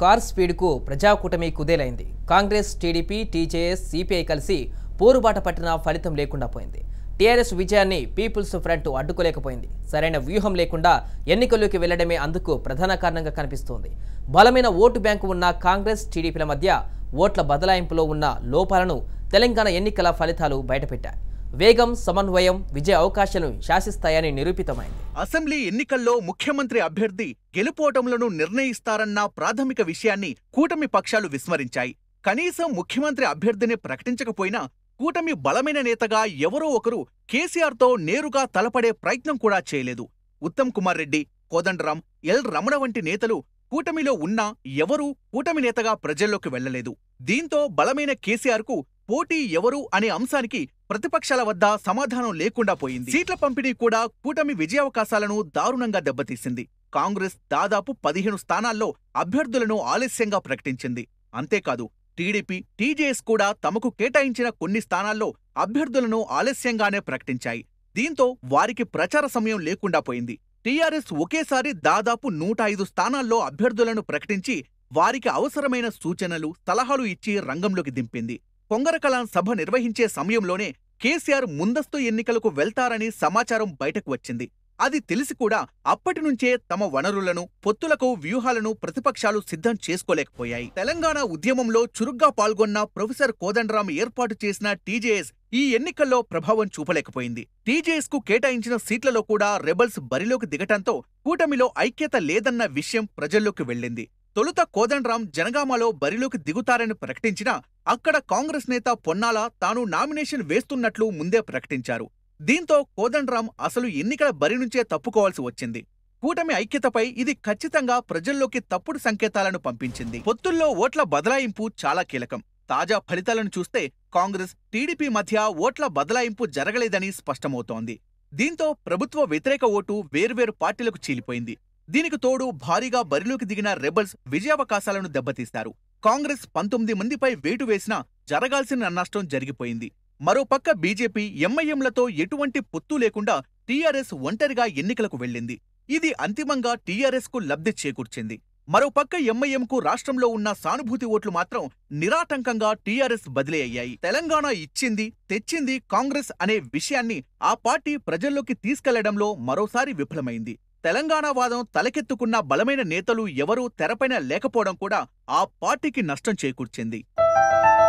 car స్పీడ్కు ప్రజాకూటమి కుదేలైంది Congress TDP TJS CPI కలిసి పోరుబాట పట్టిన ఫలితం లేకుండా పోయింది టీఆర్ఎస్ విజయాన్ని పీపుల్స్ ఫ్రంట్ అడ్డుకోలేకపోయింది సరైన వ్యూహం లేకుండా ఎన్నికల్లోకి వెళ్లడమే అందుకు ప్రధాన కారణంగా కనిపిస్తోంది బలమైన ఓటు బ్యాంకు ఉన్న కాంగ్రెస్ టీడీపీల మధ్య ఓట్ల బదలాయింపులో ఉన్న లోపాలను తెలంగాణ ఎన్నికల ఫలితాలు బయటపెట్టాయి వేగం సమన్వయం విజయ అవకాశాలను శాసిస్తాయని నిరూపితమైంది అసెంబ్లీ ఎన్నికల్లో ముఖ్యమంత్రి అభ్యర్థి గెలుపోటములను నిర్ణయిస్తారన్న ప్రాథమిక విషయాన్ని కూటమి పక్షాలు విస్మరించాయి కనీసం ముఖ్యమంత్రి అభ్యర్థిని ప్రకటించకపోయినా కూటమి బలమైన నేతగా ఎవరో ఒకరు కేసీఆర్తో నేరుగా తలపడే ప్రయత్నం కూడా చేయలేదు ఉత్తమ్ కుమార్ రెడ్డి కోదండరాం ఎల్ రమణ వంటి నేతలు కూటమిలో ఉన్నా ఎవరూ కూటమి నేతగా ప్రజల్లోకి వెళ్లలేదు దీంతో బలమైన కేసీఆర్కు పోటీ ఎవరు అనే అంశానికి ప్రతిపక్షాల వద్ద సమాధానం లేకుండా పోయింది సీట్ల పంపిణీ కూడా కూటమి విజయావకాశాలను దారుణంగా దెబ్బతీసింది కాంగ్రెస్ దాదాపు పదిహేను స్థానాల్లో అభ్యర్థులను ఆలస్యంగా ప్రకటించింది అంతేకాదు టీడీపీ టీజేఎస్ కూడా తమకు కేటాయించిన కొన్ని స్థానాల్లో అభ్యర్థులను ఆలస్యంగానే ప్రకటించాయి దీంతో వారికి ప్రచార సమయం లేకుండా పోయింది టీఆర్ఎస్ ఒకేసారి దాదాపు నూట ఐదు స్థానాల్లో అభ్యర్థులను ప్రకటించి వారికి అవసరమైన సూచనలు సలహాలు ఇచ్చి రంగంలోకి దింపింది కొంగరకలాం సభ నిర్వహించే సమయంలోనే కేసీఆర్ ముందస్తు ఎన్నికలకు వెళ్తారని సమాచారం బయటకు వచ్చింది అది తెలిసి కూడా అప్పటి నుంచే తమ వనరులను పొత్తులకు వ్యూహాలను ప్రతిపక్షాలు సిద్ధం చేసుకోలేకపోయాయి తెలంగాణ ఉద్యమంలో చురుగ్గా పాల్గొన్న ప్రొఫెసర్ కోదండరాం ఏర్పాటు చేసిన టీజేఎస్ ఈ ఎన్నికల్లో ప్రభావం చూపలేకపోయింది టీజేఎస్ కు కేటాయించిన సీట్లలో కూడా రెబల్స్ బరిలోకి దిగటంతో కూటమిలో ఐక్యత లేదన్న విషయం ప్రజల్లోకి వెళ్ళింది తొలుత కోదండరాం జనగామలో బరిలోకి దిగుతారని ప్రకటించినా అక్కడ కాంగ్రెస్ నేత పొన్నాల తాను నామినేషన్ వేస్తున్నట్లు ముందే ప్రకటించారు దీంతో కోదండరాం అసలు ఎన్నికల బరి నుంచే తప్పుకోవాల్సి వచ్చింది కూటమి ఐక్యతపై ఇది ఖచ్చితంగా ప్రజల్లోకి తప్పుడు సంకేతాలను పంపించింది పొత్తుల్లో ఓట్ల బదలాయింపు చాలా కీలకం తాజా ఫలితాలను చూస్తే కాంగ్రెస్ టీడీపీ మధ్య ఓట్ల బదలాయింపు జరగలేదని స్పష్టమవుతోంది దీంతో ప్రభుత్వ వ్యతిరేక ఓటు వేర్వేరు పార్టీలకు చీలిపోయింది దీనికి తోడు భారీగా బరిలోకి దిగిన రెబల్స్ విజయావకాశాలను దెబ్బతీశారు కాంగ్రెస్ పంతొమ్మిది మందిపై వేటు వేసినా జరగాల్సిన నష్టం జరిగిపోయింది మరోపక్క బీజేపీ ఎంఐఎంలతో ఎటువంటి పొత్తు లేకుండా టీఆర్ఎస్ ఒంటరిగా ఎన్నికలకు వెళ్ళింది ఇది అంతిమంగా టీఆర్ఎస్ కు లబ్ధి చేకూర్చింది మరోపక్క ఎంఐఎంకు రాష్ట్రంలో ఉన్న సానుభూతి ఓట్లు మాత్రం నిరాటంకంగా టీఆర్ఎస్ బదిలీ అయ్యాయి తెలంగాణ ఇచ్చింది తెచ్చింది కాంగ్రెస్ అనే విషయాన్ని ఆ పార్టీ ప్రజల్లోకి తీసుకెళ్లడంలో మరోసారి విఫలమైంది తెలంగాణ వాదం తలకెత్తుకున్న బలమైన నేతలు ఎవరూ తెరపైన లేకపోవడం కూడా ఆ పార్టీకి నష్టం చేకూర్చింది